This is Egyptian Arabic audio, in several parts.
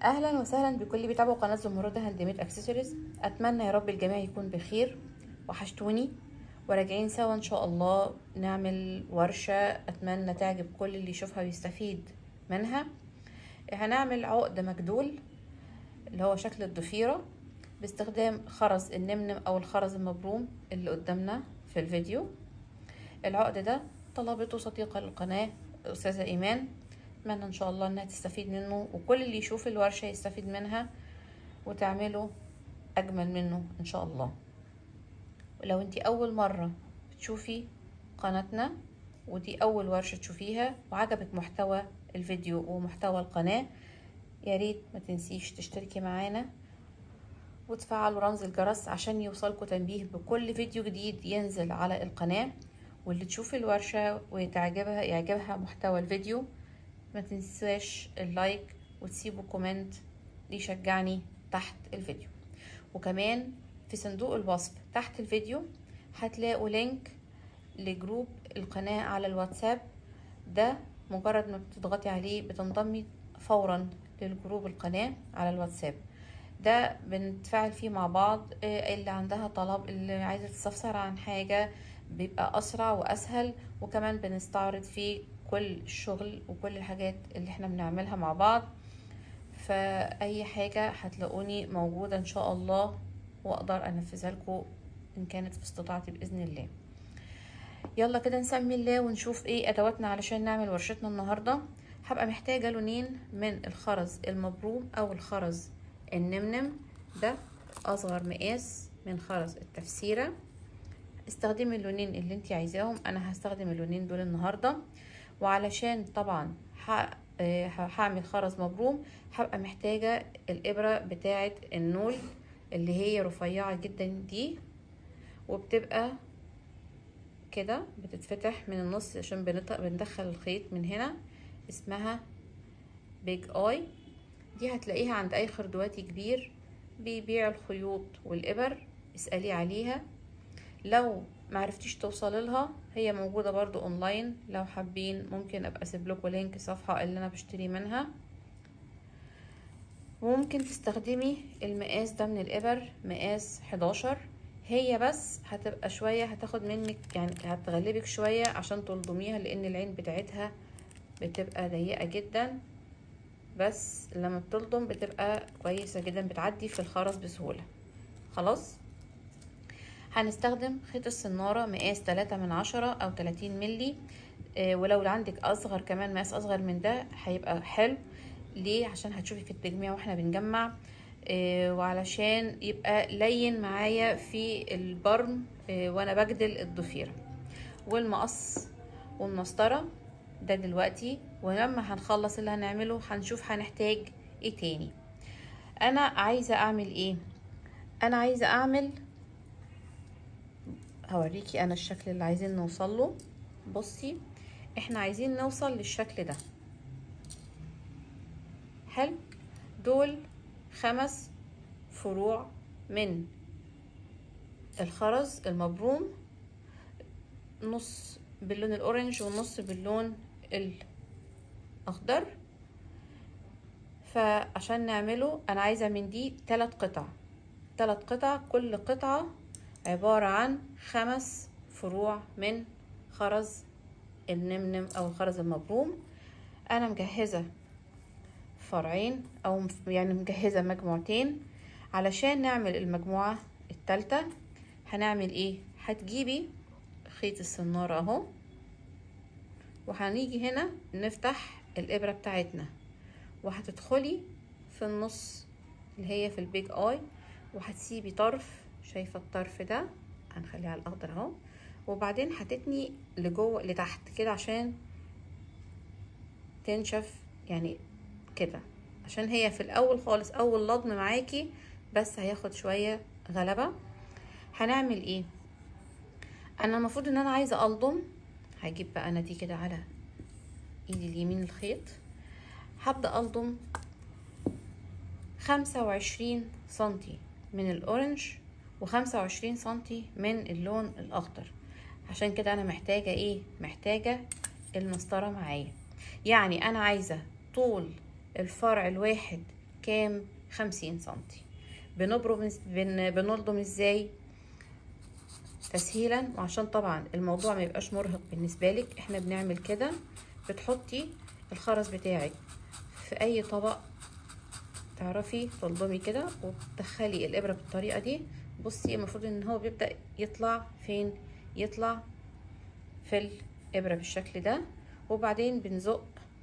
اهلا وسهلا بكل اللي بيتابعوا قناه زمرد هاند ميد اكسسوارز اتمنى يا رب الجميع يكون بخير وحشتوني وراجعين سوا ان شاء الله نعمل ورشه اتمنى تعجب كل اللي يشوفها ويستفيد منها هنعمل عقد مجدول اللي هو شكل الضفيره باستخدام خرز النمنم او الخرز المبروم اللي قدامنا في الفيديو العقد ده طلبته صديقه للقناه استاذه ايمان اتمنى ان شاء الله انها تستفيد منه وكل اللي يشوف الورشه يستفيد منها وتعمله اجمل منه ان شاء الله ولو انتي اول مره بتشوفي قناتنا ودي اول ورشه تشوفيها وعجبك محتوى الفيديو ومحتوى القناه يا ريت ما تنسيش تشتركي معانا وتفعلوا رمز الجرس عشان يوصلكوا تنبيه بكل فيديو جديد ينزل على القناه واللي تشوف الورشه وتعجبها يعجبها محتوى الفيديو ما تنساش اللايك وتسيبوا كومنت يشجعني تحت الفيديو وكمان في صندوق الوصف تحت الفيديو هتلاقوا لينك لجروب القناة على الواتساب ده مجرد ما بتضغطي عليه بتنضمي فورا للجروب القناة على الواتساب ده بنتفاعل فيه مع بعض اللي عندها طلب اللي عايزة تستفسر عن حاجة بيبقى أسرع وأسهل وكمان بنستعرض فيه كل الشغل وكل الحاجات اللي احنا بنعملها مع بعض فأي حاجة هتلاقوني موجودة إن شاء الله وأقدر أنفذها لكم إن كانت في استطاعتي بإذن الله يلا كده نسمي الله ونشوف ايه ادواتنا علشان نعمل ورشتنا النهارده هبقى محتاجه لونين من الخرز المبروم او الخرز النمنم ده اصغر مقاس من خرز التفسيره استخدمي اللونين اللي انت عايزاهم انا هستخدم اللونين دول النهارده وعلشان طبعا هعمل خرز مبروم هبقى محتاجه الابره بتاعه النول اللي هي رفيعه جدا دي وبتبقى كده بتتفتح من النص عشان بندخل الخيط من هنا اسمها بيج اي دي هتلاقيها عند اي خردواتي كبير بيبيع الخيوط والابر اسألي عليها لو معرفتيش توصلي لها هي موجودة برضو اونلاين لو حابين ممكن ابقى اسيب لكم لينك صفحة اللي انا بشتري منها وممكن تستخدمي المقاس ده من الابر مقاس 11 هي بس هتبقى شوية هتاخد منك يعني هتغلبك شوية عشان تلضميها لان العين بتاعتها بتبقى ضيقة جدا بس لما بتلضم بتبقى كويسة جدا بتعدي في الخرز بسهولة خلاص هنستخدم خيط السنارة مقاس تلاتة من عشرة او تلاتين ملي آه ولو عندك اصغر كمان مقاس اصغر من ده هيبقى حلو ليه عشان هتشوفي في التجميع واحنا بنجمع آه وعلشان يبقى لين معايا في البرم آه وانا بجدل الضفيرة والمقص والمسطرة ده دلوقتي ولما هنخلص اللي هنعمله هنشوف هنحتاج ايه تاني انا عايزة اعمل ايه انا عايزة اعمل هوريكي انا الشكل اللي عايزين نوصل له بصي احنا عايزين نوصل للشكل ده حلو دول خمس فروع من الخرز المبروم نص باللون الاورنج ونص باللون الاخضر فعشان نعمله انا عايزه من دي ثلاث قطع ثلاث قطع كل قطعه عباره عن خمس فروع من خرز النمنم او الخرز المبروم انا مجهزه فرعين او يعني مجهزه مجموعتين علشان نعمل المجموعه الثالثه هنعمل ايه هتجيبي خيط السناره اهو وهنيجي هنا نفتح الابره بتاعتنا وهتدخلي في النص اللي هي في البيج اي وهتسيبي طرف شايفه الطرف ده هنخليه على الاخضر اهو وبعدين هتتني لجوه لتحت كده عشان تنشف يعني كده عشان هي في الاول خالص اول لضم معاكي بس هياخد شويه غلبه هنعمل ايه انا المفروض ان انا عايزه الضم هجيب بقى انا دي كده على ايدي اليمين الخيط هبدا الضم خمسة وعشرين سنتي من الاورنج وخمسة وعشرين سنتي من اللون الاخضر عشان كده انا محتاجه ايه محتاجه المسطره معايا يعني انا عايزه طول الفرع الواحد كام خمسين سنتي بنبرم بن بنلضم ازاي تسهيلا وعشان طبعا الموضوع ما يبقاش مرهق بالنسبه لك احنا بنعمل كده بتحطي الخرز بتاعك في اي طبق تعرفي تلضمي كده وتدخلي الابره بالطريقه دي بصي المفروض ان هو بيبدا يطلع فين يطلع في الابره بالشكل ده وبعدين بنزق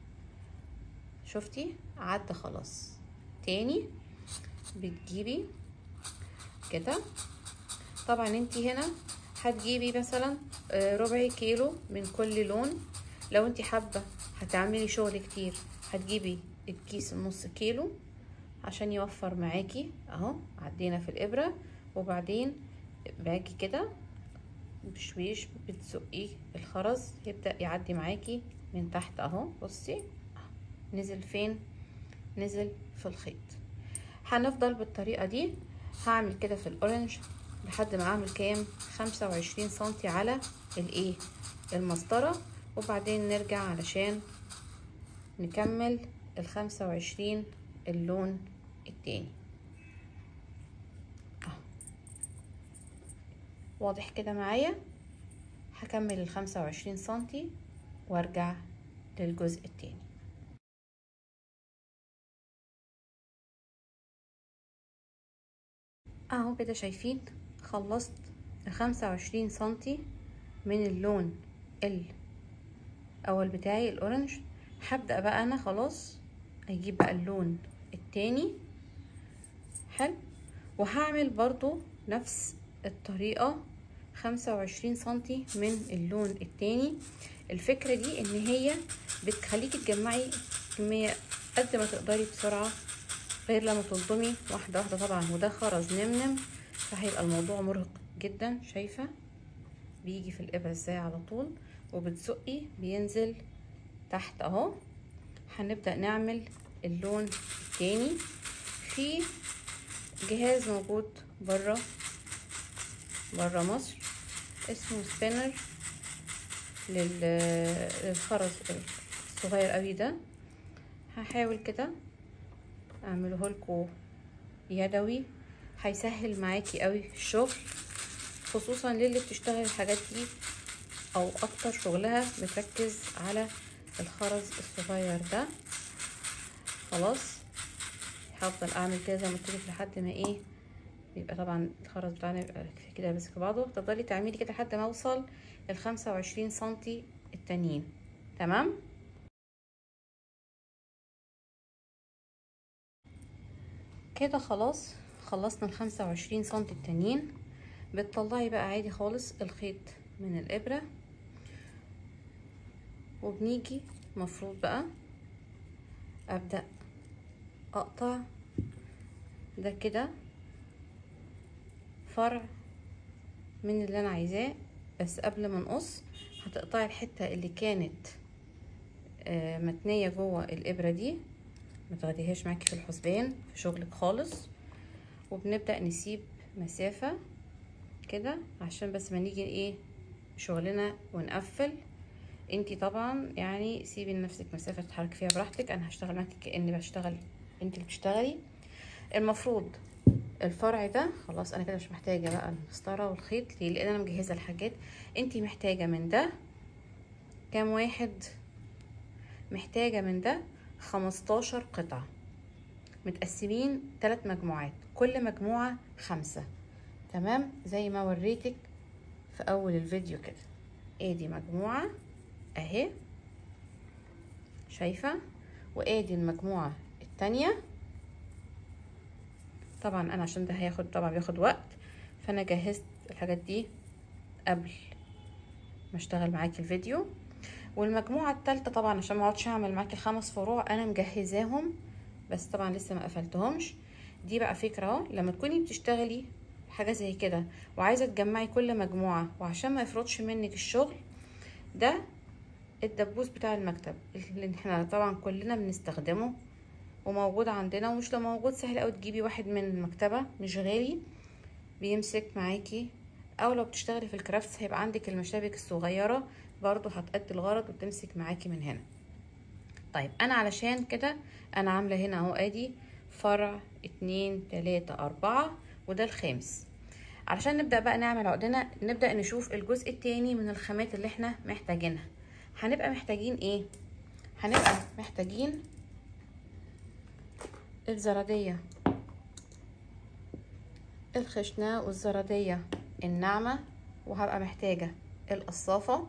شفتي عدى خلاص تاني بتجيبي كده طبعا انتي هنا هتجيبي مثلا ربع كيلو من كل لون لو انتي حابه هتعملي شغل كتير هتجيبي الكيس النص كيلو عشان يوفر معاكي اهو عدينا في الابره وبعدين باجي كده بشويش بتزقي الخرز يبدا يعدي معاكي من تحت اهو بصي نزل فين نزل في الخيط هنفضل بالطريقه دي هعمل كده في الاورنج لحد ما اعمل كام خمسة وعشرين سنتي على الايه المسطره وبعدين نرجع علشان نكمل الخمسة وعشرين اللون التاني واضح كده معايا هكمل الخمسة وعشرين سنتي وارجع للجزء التاني اهو كده شايفين خلصت الخمسة وعشرين سنتي من اللون الاول بتاعي الاورنج هبدأ بقى انا خلاص اجيب بقى اللون التاني حلو وهعمل برضو نفس الطريقة خمسة وعشرين سنتي من اللون التاني الفكرة دي ان هي بتخليكي تجمعي كمية قد ما تقدري بسرعة غير لما تلضمي واحدة واحدة طبعا وده خرز نمنم فهيبقى الموضوع مرهق جدا شايفة بيجي في الإبرة ازاي على طول وبتزقي بينزل تحت اهو هنبدأ نعمل اللون التاني في جهاز موجود برا برا مصر اسمه سبينر للخرز الصغير قوي ده هحاول كده اعمله لكم يدوي هيسهل معاكي قوي الشغل خصوصا للي بتشتغل الحاجات دي او اكتر شغلها متركز على الخرز الصغير ده خلاص هفضل اعمل كده زي ما قلت لك لحد ما ايه يبقى طبعا الخرز بتاعنا يبقى كده ماسك بعضه تفضلي تعملي كده لحد ما اوصل للخمسة وعشرين سنتي التانيين تمام كده خلاص خلصنا الخمسة وعشرين سنتي التانيين بتطلعي بقى عادي خالص الخيط من الابرة وبنيجي مفروض بقى ابدأ اقطع ده كده فرع من اللي انا عايزاه بس قبل ما نقص هتقطعي الحتة اللي كانت آه متنية جوه الابرة دي ما تاخديهاش معاكي في الحسبان في شغلك خالص وبنبدأ نسيب مسافة كده عشان بس ما نيجي ايه شغلنا ونقفل انتي طبعا يعني سيبي لنفسك مسافة تتحركي فيها براحتك انا هشتغل معاكي كأني بشتغل انتي اللي بتشتغلي المفروض الفرع ده خلاص انا كده مش محتاجه بقى المسطره والخيط ليه لان انا مجهزه الحاجات انتي محتاجه من ده كام واحد محتاجه من ده خمستاشر قطعه متقسمين ثلاث مجموعات كل مجموعه خمسه تمام زي ما وريتك في اول الفيديو كده ادي مجموعه اهي شايفه وادي المجموعه التانيه طبعا انا عشان ده هياخد طبعا بياخد وقت فانا جهزت الحاجات دي قبل ما اشتغل معاكي الفيديو والمجموعه الثالثه طبعا عشان ما اقعدش اعمل معاكي خمس فروع انا مجهزاهم بس طبعا لسه ما قفلتهمش دي بقى فكره اهو لما تكوني بتشتغلي حاجه زي كده وعايزه تجمعي كل مجموعه وعشان ما يفرطش منك الشغل ده الدبوس بتاع المكتب اللي احنا طبعا كلنا بنستخدمه وموجود عندنا ومش لو موجود سهل اوي تجيبي واحد من المكتبه مش غالي بيمسك معاكي او لو بتشتغلي في الكرافتس هيبقى عندك المشابك الصغيره برضو هتأدي الغرض وتمسك معاكي من هنا طيب انا علشان كده انا عامله هنا اهو ادي فرع اتنين تلاتة اربعة وده الخامس علشان نبدأ بقى نعمل عقدنا نبدأ نشوف الجزء التاني من الخامات اللي احنا محتاجينها هنبقى محتاجين ايه هنبقى محتاجين الزرادية الخشنة والزرادية الناعمة وهبقى محتاجة القصافة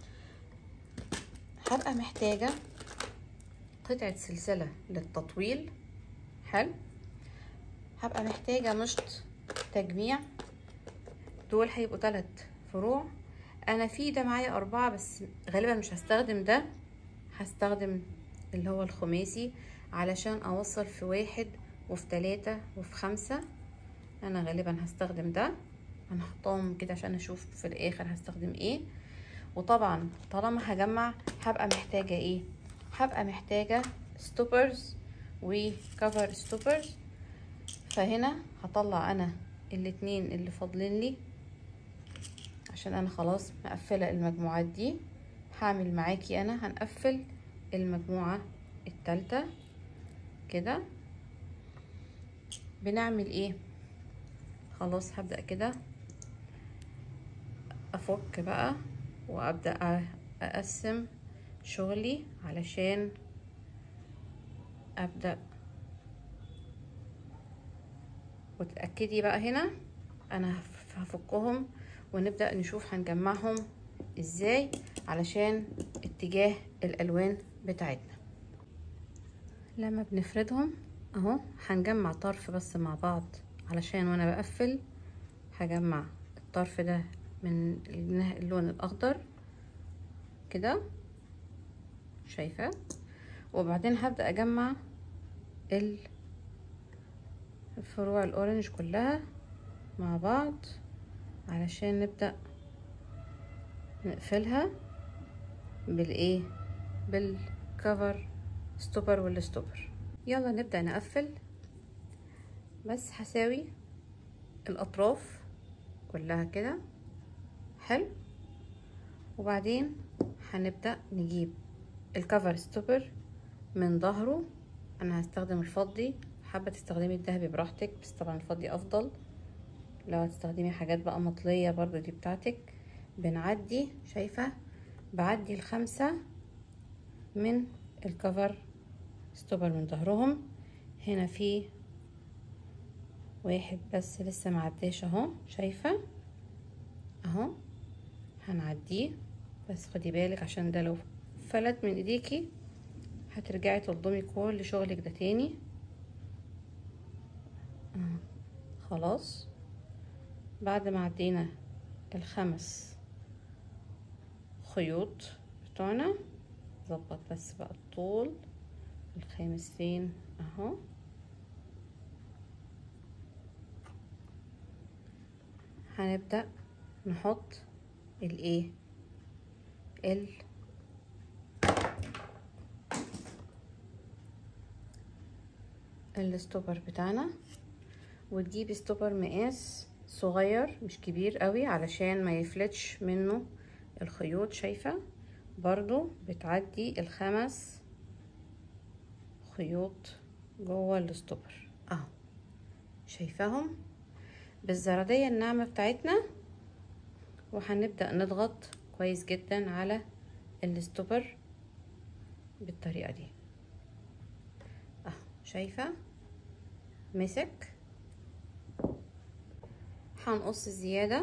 هبقى محتاجة قطعة سلسلة للتطويل حلو هبقى محتاجة مشط تجميع دول هيبقوا تلات فروع انا في ده معايا اربعة بس غالبا مش هستخدم ده هستخدم اللي هو الخماسي علشان اوصل في واحد وفي تلاتة وفي خمسة انا غالبا هستخدم ده انا هحطهم كده عشان اشوف في الاخر هستخدم ايه وطبعا طالما هجمع هبقى محتاجة ايه هبقى محتاجة ستوبرز وكفر ستوبرز فهنا هطلع انا الاتنين اللي فاضلين لي عشان انا خلاص مقفلة المجموعات دي هعمل معاكي انا هنقفل المجموعة التالتة كده بنعمل ايه خلاص هبدأ كده افك بقى وابدأ اقسم شغلي علشان ابدأ وتأكدي بقى هنا انا هفكهم ونبدأ نشوف هنجمعهم ازاي علشان اتجاه الالوان بتاعتنا لما بنفردهم اهو هنجمع طرف بس مع بعض علشان وانا بقفل هجمع الطرف ده من اللون الاخضر كده شايفه وبعدين هبدا اجمع الفروع الاورنج كلها مع بعض علشان نبدا نقفلها بالايه بالكفر ستوبر والستوبر يلا نبدا نقفل بس هساوي الاطراف كلها كده حلو وبعدين هنبدا نجيب الكفر ستوبر من ظهره انا هستخدم الفضي حابه تستخدمي الذهبي براحتك بس طبعا الفضي افضل لو هتستخدمي حاجات بقى مطليه برضو دي بتاعتك بنعدي شايفه بعدي الخمسه من الكفر ستوبر من ظهرهم هنا في واحد بس لسه معداش اهو شايفه اهو هنعديه بس خدي بالك عشان ده لو فلت من ايديكي هترجعي تلضمي كل شغلك ده تاني آه. خلاص بعد ما عدينا الخمس خيوط بتوعنا ظبط بس بقى الطول الخامس فين اهو هنبدأ نحط الايه ال الستوبر بتاعنا وتجيبي ستوبر مقاس صغير مش كبير قوي علشان ما يفلتش منه الخيوط شايفة برضو بتعدي الخمس خيوط جوه الستوبر اهو شايفاهم بالزردية الناعمة بتاعتنا وهنبدأ نضغط كويس جدا على الستوبر بالطريقة دي اهو شايفة مسك هنقص الزيادة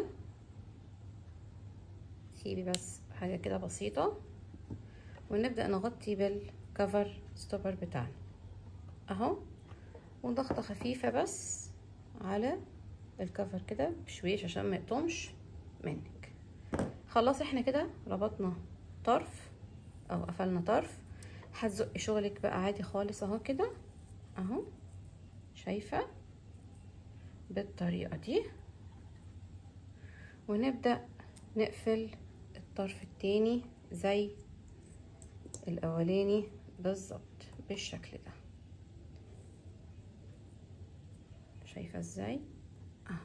سيبي بس حاجة كده بسيطة ونبدأ نغطي بالكفر ستوبر بتاعنا اهو وضغطة خفيفة بس على الكفر كده بشويش عشان ما يقطمش منك خلاص احنا كده ربطنا طرف او قفلنا طرف هتزقي شغلك بقى عادي خالص اهو كده اهو شايفة بالطريقة دي ونبدأ نقفل الطرف التاني زي الاولاني بالظبط بالشكل ده شايفة ازاي اه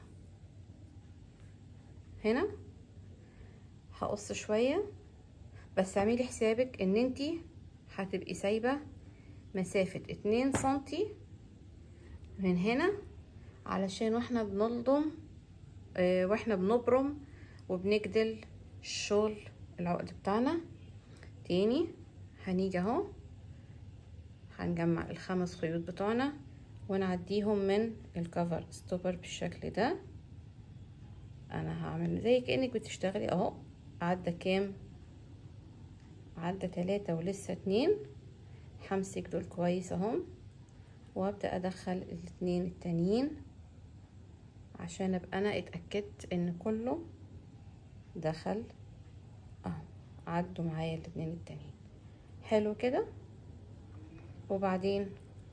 هنا هقص شوية بس اعملي حسابك ان انتي هتبقي سايبة مسافة اتنين سنتي من هنا علشان واحنا بنلضم اه واحنا بنبرم وبنجدل الشغل العقد بتاعنا تاني هنيجي اهو هنجمع الخمس خيوط بتوعنا ونعديهم من الكفر ستوبر بالشكل ده انا هعمل زي كأنك بتشتغلي اهو عدى كام عدى تلاتة ولسه اتنين همسك دول كويس اهم وابدأ ادخل الاتنين التانيين عشان ابقى انا اتأكدت ان كله دخل اهو عدوا معايا الاتنين التانيين حلو كده وبعدين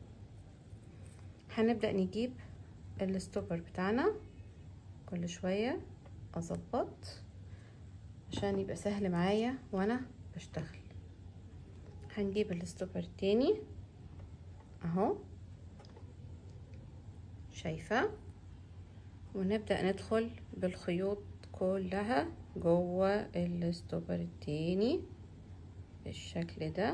هنبدأ نجيب الستوبر بتاعنا كل شوية اظبط عشان يبقى سهل معايا وانا بشتغل هنجيب الستوبر التاني اهو شايفة ونبدأ ندخل بالخيوط كلها جوه الستوبر التاني بالشكل ده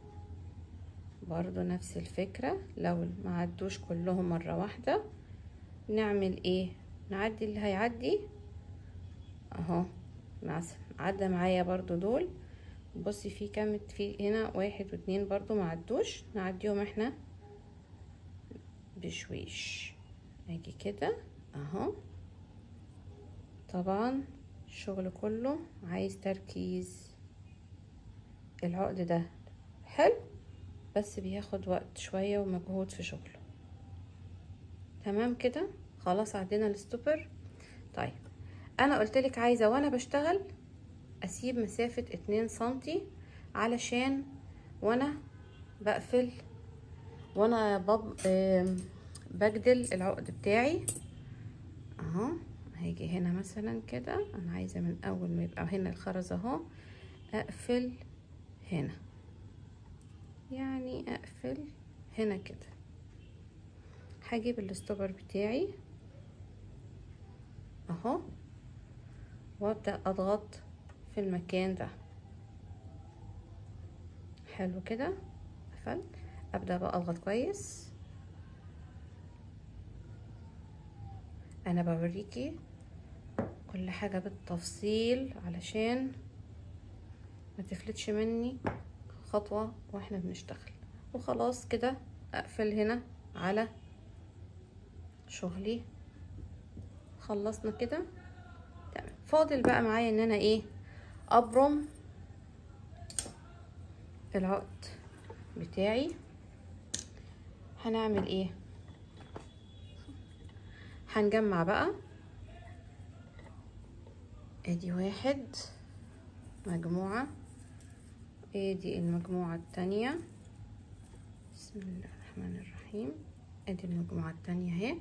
برضو نفس الفكرة لو ما عدوش كلهم مرة واحدة نعمل ايه نعدي اللي هيعدي اهو مثلا عدى معايا برضو دول بصي في كام في هنا واحد واتنين برضو ما عدوش نعديهم احنا بشويش اجي كده اهو طبعا الشغل كله عايز تركيز العقد ده حلو بس بياخد وقت شوية ومجهود في شغله تمام كده خلاص عدينا الستوبر طيب انا قلتلك عايزة وانا بشتغل اسيب مسافة اتنين سنتي علشان وانا بقفل وانا بب... بجدل العقد بتاعي اهو هيجي هنا مثلا كده انا عايزة من اول ما يبقى هنا الخرز اهو اقفل هنا يعني اقفل هنا كده هجيب الاستوبر بتاعي اهو وابدأ اضغط في المكان ده حلو كده قفلت ابدأ بقى اضغط كويس انا بوريكي كل حاجة بالتفصيل علشان ما تفلتش مني خطوة واحنا بنشتغل وخلاص كده اقفل هنا على شغلي خلصنا كده تمام فاضل بقى معايا ان انا ايه ابرم العقد بتاعي هنعمل ايه هنجمع بقى ادي واحد مجموعة ادي المجموعة التانية بسم الله الرحمن الرحيم ادي المجموعة التانية اهي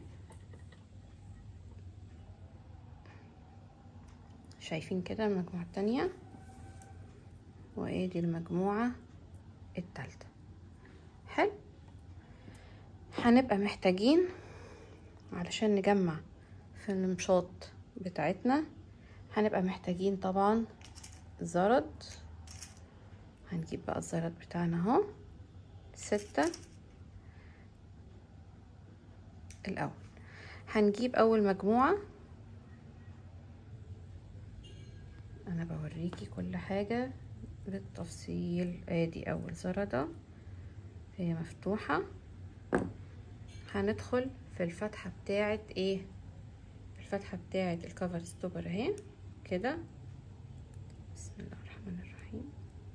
شايفين كده المجموعة التانية وادي المجموعة التالتة حلو هنبقى محتاجين علشان نجمع في المشاط بتاعتنا هنبقى محتاجين طبعا زرد هنجيب بقى الزرد بتاعنا اهو ستة الاول هنجيب اول مجموعة انا بوريكي كل حاجة بالتفصيل ادي اول زردة هي مفتوحة هندخل في الفتحة بتاعت ايه الفتحة بتاعت الكفر ستوبر اهي كده بسم الله الرحمن الرحيم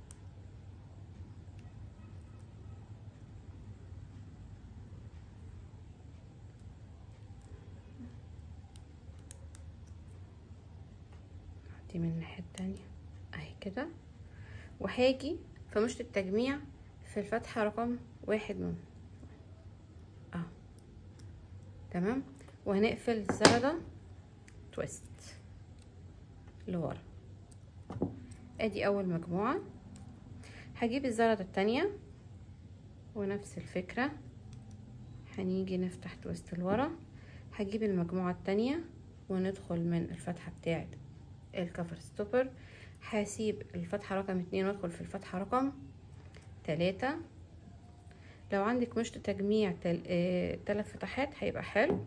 دي من الناحية التانية اهي كده وهاجي في مشط التجميع في الفتحة رقم واحد من اهو تمام وهنقفل الزردة تويست لورا ادي اول مجموعة هجيب الزردة التانية ونفس الفكرة هنيجي نفتح تويست لورا هجيب المجموعة التانية وندخل من الفتحة بتاعت الكفر ستوبر هسيب الفتحة رقم اتنين وادخل في الفتحة رقم تلاتة لو عندك مشط تجميع تل... آه... تلات فتحات هيبقى حلو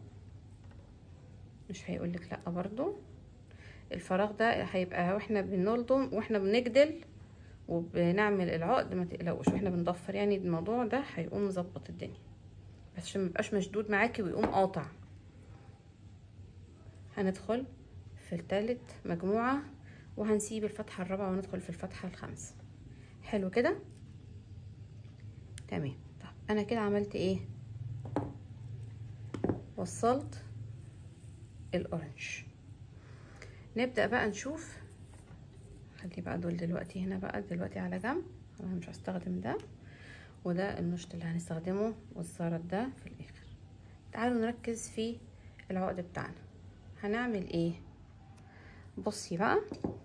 مش هيقولك لا برضو الفراغ ده هيبقى واحنا بنلضم واحنا بنجدل وبنعمل العقد ما تقلقوش واحنا بنضفر يعني الموضوع ده هيقوم مظبط الدنيا بس عشان ميبقاش مشدود معاكي ويقوم قاطع هندخل في التالت مجموعة وهنسيب الفتحة الرابعة وندخل في الفتحة الخامسة حلو كده تمام طب انا كده عملت ايه وصلت الاورنج نبدأ بقى نشوف خلي بقى دول دلوقتي هنا بقى دلوقتي على جنب انا مش هستخدم ده وده المشط اللي هنستخدمه والزرد ده في الاخر تعالوا نركز في العقد بتاعنا هنعمل ايه بصي بقى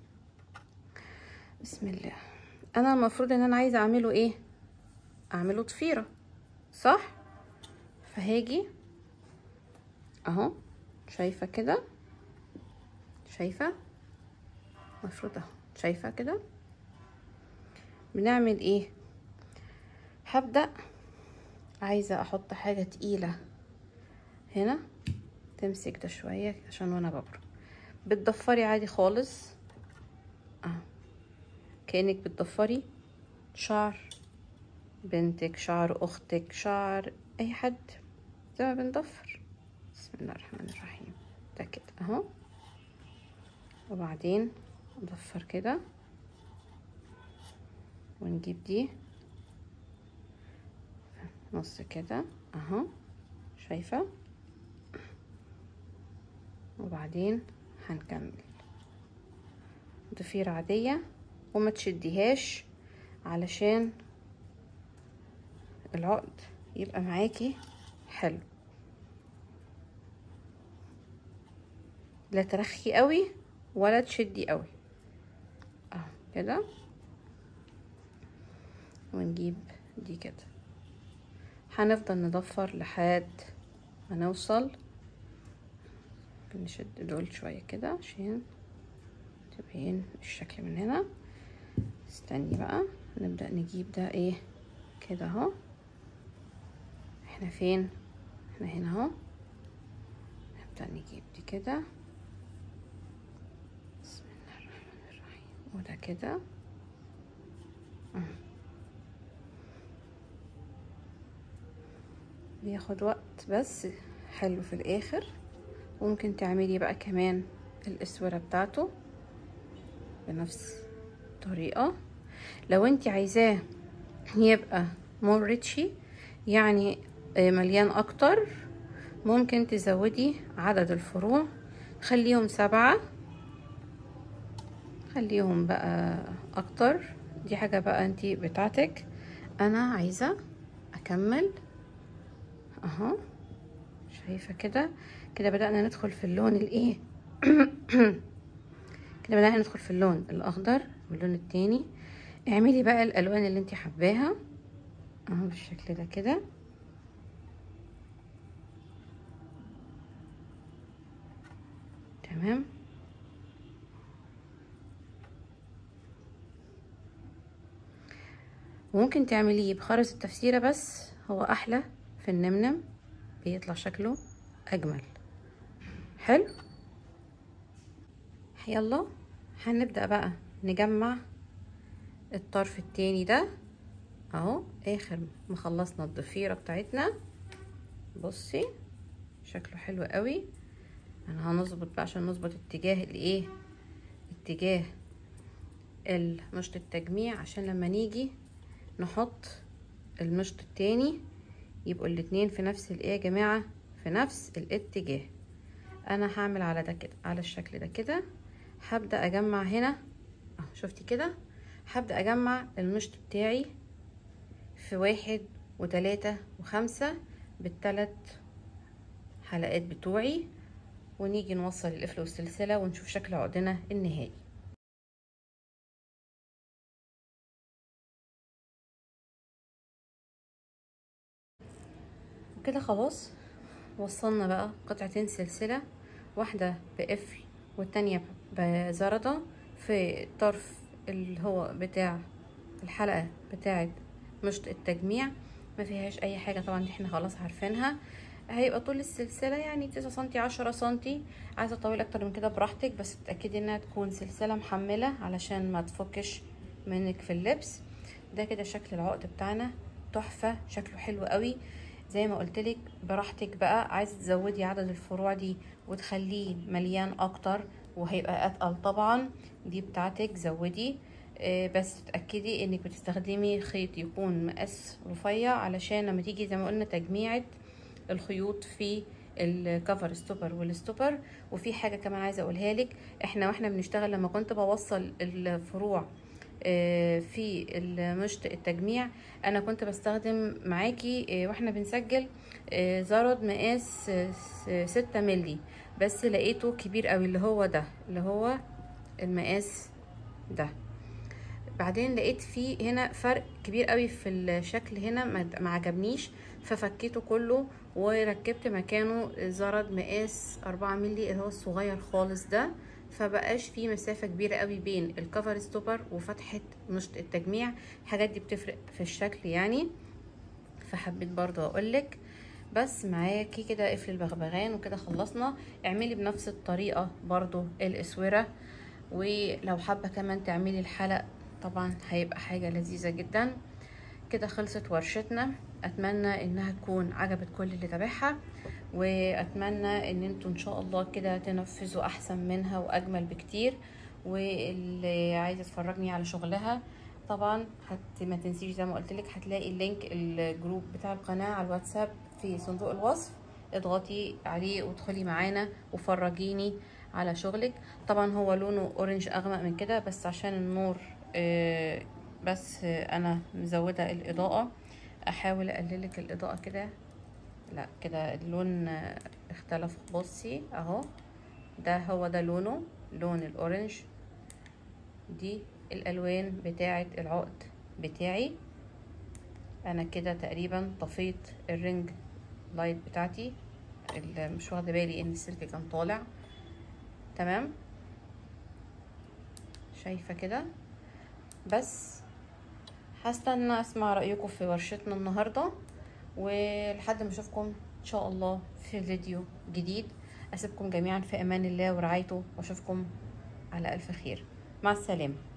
بسم الله انا المفروض ان انا عايزه اعمله ايه اعمله ضفيره صح فهاجي اهو شايفه كده شايفه المفروض اهو شايفه كده بنعمل ايه هبدا عايزه احط حاجه تقيله هنا تمسك ده شويه عشان وانا ببرم بتضفري عادي خالص اهو كانك بتضفري شعر بنتك شعر اختك شعر اي حد زي ما بنضفر بسم الله الرحمن الرحيم ده كده اهو وبعدين نضفر كده ونجيب دي نص كده اهو شايفه وبعدين هنكمل ضفيرة عادية وما تشديهاش علشان العقد يبقى معاكي حلو لا ترخي قوي ولا تشدي قوي اهو كده ونجيب دي كده هنفضل نضفر لحد ما نوصل نشد دول شوية كده عشان تبين الشكل من هنا استني بقى نبدأ نجيب ده ايه كده اهو احنا فين احنا هنا اهو نبدأ نجيب دي كده بسم الله الرحمن الرحيم وده كده بياخد وقت بس حلو في الاخر ممكن تعملي بقى كمان الاسوره بتاعته بنفس الطريقه لو انت عايزاه يبقى مور ريتشي يعني مليان اكتر ممكن تزودي عدد الفروع خليهم سبعة خليهم بقى اكتر دي حاجة بقى انتي بتاعتك انا عايزة اكمل اهو شايفة كده كده بدأنا ندخل في اللون الايه كده بدأنا ندخل في اللون الاخضر واللون التاني اعملي بقى الالوان اللي انت حباها اهو بالشكل ده كده تمام وممكن تعمليه بخرز التفسيرة بس هو احلى في النمنم بيطلع شكله اجمل حلو يلا هنبدأ بقى نجمع الطرف التاني ده اهو اخر ما خلصنا الضفيرة بتاعتنا بصي شكله حلو قوي انا هنظبط بقى عشان نظبط اتجاه الايه اتجاه المشط التجميع عشان لما نيجي نحط المشط التاني يبقوا الاتنين في نفس الايه يا جماعة في نفس الاتجاه انا هعمل على ده كده على الشكل ده كده هبدأ اجمع هنا اهو شفتي كده هبدأ اجمع المشط بتاعي في واحد وتلاتة وخمسة بالتلات حلقات بتوعي ونيجي نوصل القفل والسلسلة ونشوف شكل عقدنا النهائي كده خلاص وصلنا بقى قطعتين سلسلة واحدة بقفل والتانية بزردة في الطرف اللي هو بتاع الحلقة بتاعة مشط التجميع ما فيهاش اي حاجه طبعا دي احنا خلاص عارفينها هيبقى طول السلسله يعني 9 سنتي 10 سنتي عايزه تطول اكتر من كده براحتك بس تتاكدي انها تكون سلسله محمله علشان ما تفكش منك في اللبس ده كده شكل العقد بتاعنا تحفه شكله حلو قوي زي ما قلتلك براحتك بقى عايزه تزودي عدد الفروع دي وتخليه مليان اكتر وهيبقى اتقل طبعا دي بتاعتك زودي آه، بس تتاكدي انك بتستخدمي خيط يكون مقاس رفيع علشان لما تيجي زي ما قلنا تجميعه الخيوط في الكفر ستوبر والستوبر وفي حاجه كمان عايزه اقولها لك احنا واحنا بنشتغل لما كنت بوصل الفروع آه، في مشط التجميع انا كنت بستخدم معاكي آه، واحنا بنسجل آه، زرد مقاس ستة ملي بس لقيته كبير قوي اللي هو ده اللي هو المقاس ده بعدين لقيت فيه هنا فرق كبير قوي في الشكل هنا ما عجبنيش ففكيته كله وركبت مكانه زرد مقاس أربعة ملي اللي هو الصغير خالص ده فبقاش في مسافة كبيرة قوي بين الكفر ستوبر وفتحة مشط التجميع الحاجات دي بتفرق في الشكل يعني فحبيت برضو اقولك بس معاكي كده قفل البغبغان وكده خلصنا اعملي بنفس الطريقة برضو الاسورة ولو حابة كمان تعملي الحلق طبعا هيبقى حاجة لذيذة جدا كده خلصت ورشتنا اتمنى انها تكون عجبت كل اللي تابعها واتمنى ان انتوا ان شاء الله كده تنفذوا احسن منها واجمل بكتير واللي عايزه تفرجني على شغلها طبعا حت ما تنسيش زي ما قلت لك هتلاقي اللينك الجروب بتاع القناه على الواتساب في صندوق الوصف اضغطي عليه وادخلي معانا وفرجيني على شغلك طبعا هو لونه اورنج اغمق من كده بس عشان النور آه، بس انا مزوده الاضاءه احاول اقللك الاضاءه كده لا كده اللون اختلف بصي اهو ده هو ده لونه لون الاورنج دي الالوان بتاعه العقد بتاعي انا كده تقريبا طفيت الرنج لايت بتاعتي مش واخده بالي ان السلك كان طالع تمام شايفه كده بس هستنى اسمع رايكم في ورشتنا النهارده ولحد ما اشوفكم ان شاء الله في فيديو جديد اسيبكم جميعا في امان الله ورعايته واشوفكم على الف خير مع السلامه